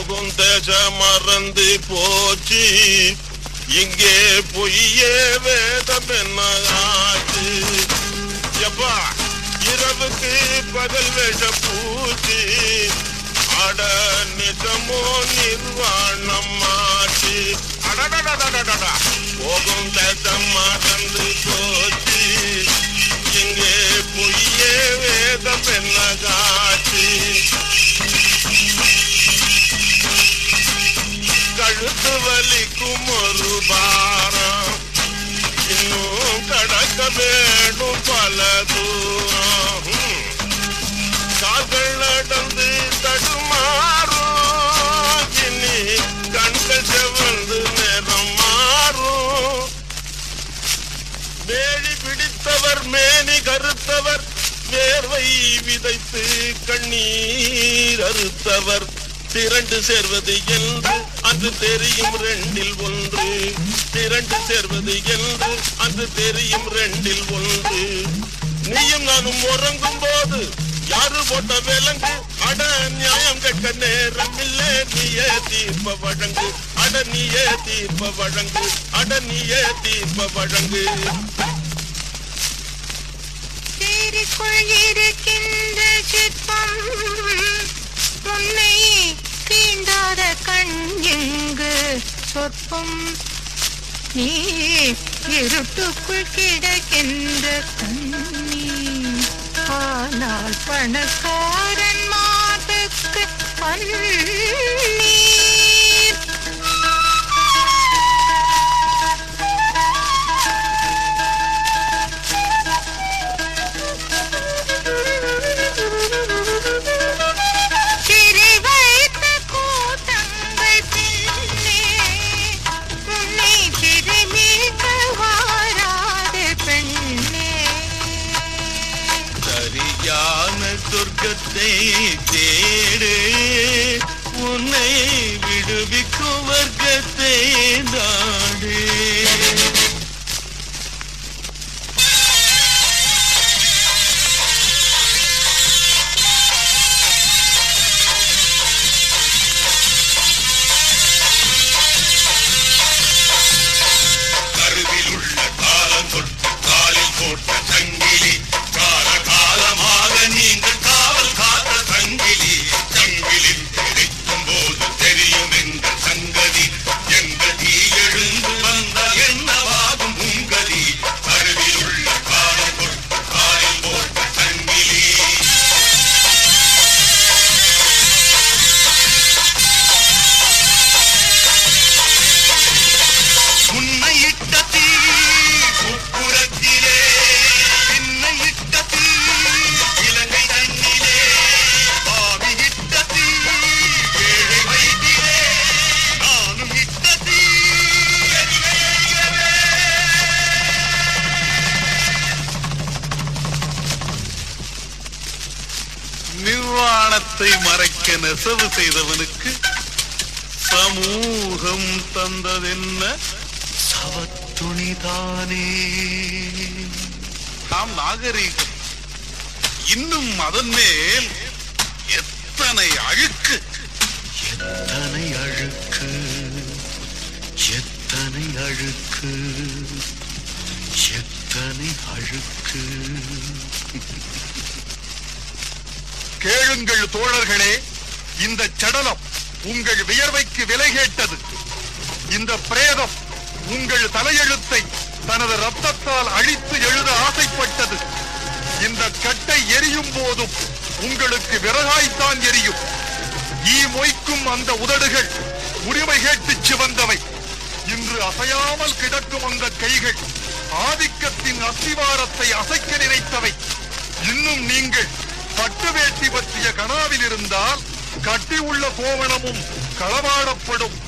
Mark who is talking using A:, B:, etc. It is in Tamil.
A: போகும் தேச மறந்து போச்சு இங்கே பொய்யே வேதம் என்ன ஆச்சு எப்பா இரவுக்கு பகல் வேஷ பூச்சி அட நிஜமோ நிர்வாணம் ஆச்சு அடடடடடடடா. போகும் தேசம் மறந்து போச்சு இங்கே பொய்யே வேதம் என்ன காட்சி கழுத்து வலிக்கும் ஒரு பாரம் இன்னும் கடக்க வேணும் பல தூரம் ஹம். கால்கள் நடந்து தடுமாறும் இனி கண்கள் செவந்து நிறம் மாறும் வேலி பிடித்தவர் மேனி கருத்தவர் வேர்வை விதைத்து கண்ணீர் அறுத்தவர் திரண்டு சேர்வது என்று அது தெரியும் ரெண்டில் ஒன்று திரண்டு சேர்வது என்று அது தெரியும் ரெண்டில் ஒன்று நீயும் நானும் உறங்கும் போது யாரு போட்ட விலங்கு அட நியாயம் கேட்க நேரம் இல்லை நீயே தீர்ப்ப வழங்கு அட நீயே தீர்ப்ப வழங்கு அட நீயே தீர்ப்ப வழங்கு
B: தேருக்குள் இருக்கின்ற சிற்பம் உன்னை தீண்டாத கண் எங்கு சொற்பம் நீ இருட்டுக்குள் கிடக்கின்ற கண்ணீர் ஆனால் பணக்காரன் மாதக்கு பன்னீர் சிறை வைத்த கூட்டங்கள் பின்னே உன்னை திரும்பிக்க வாராது பெண்ணே
A: சரியான சொர்க்கத்தை தேடு உன்னை விடுவிக்கும் வர்க்கத்தை நாடு கருவில் உள்ள காலம் தொட்டு காலில் போட்ட சங்கிலி கால காலமாக நீங்கள் காவல் காத்த சங்கிலி சங்கிலில் கிடைக்கும் போது தெரியும் எங்கள் சங்கதி எங்கள் தீ எழுந்து வந்தால் என்னவாகும் உங்கதி கருவில் உள்ள காலம் தொட்டு காலில் போட்ட சங்கிலி உன்னை இட்ட தீ உட்புறத்திலே என்னை இட்ட தீ இலங்கை தண்ணிலே பாவி இட்ட தீ ஏழை வயிற்றிலே நானும் இட்ட தீ எரிவேகவே. நிர்வாணத்தை மறைக்க நெசவு செய்தவனுக்கு சமூகம் தந்ததென்ன சவத்துணிதானே நாம் நாகரீகம் இன்னும் அதன் மேல் எத்தனை அழுக்கு எத்தனை அழுக்கு எத்தனை அழுக்கு எத்தனை அழுக்கு
C: கேளுங்கள் தோழர்களே இந்த சடலம் உங்கள் வியர்வைக்கு விலை கேட்டது இந்த பிரேதம் உங்கள் தலையெழுத்தை தனது ரத்தத்தால் அழித்து எழுத ஆசைப்பட்டது இந்த கட்டை எரியும் போதும் உங்களுக்கு விறகாய்த்தான் எரியும் ஈ மொய்க்கும் அந்த உதடுகள் உரிமை கேட்டுச் சிவந்தவை இன்று அசையாமல் கிடக்கும் அந்த கைகள் ஆதிக்கத்தின் அஸ்திவாரத்தை அசைக்க நினைத்தவை இன்னும் நீங்கள் பட்டு வேட்டி பற்றிய கனாவில் இருந்தால் கட்டி உள்ள கோவணமும் களவாடப்படும்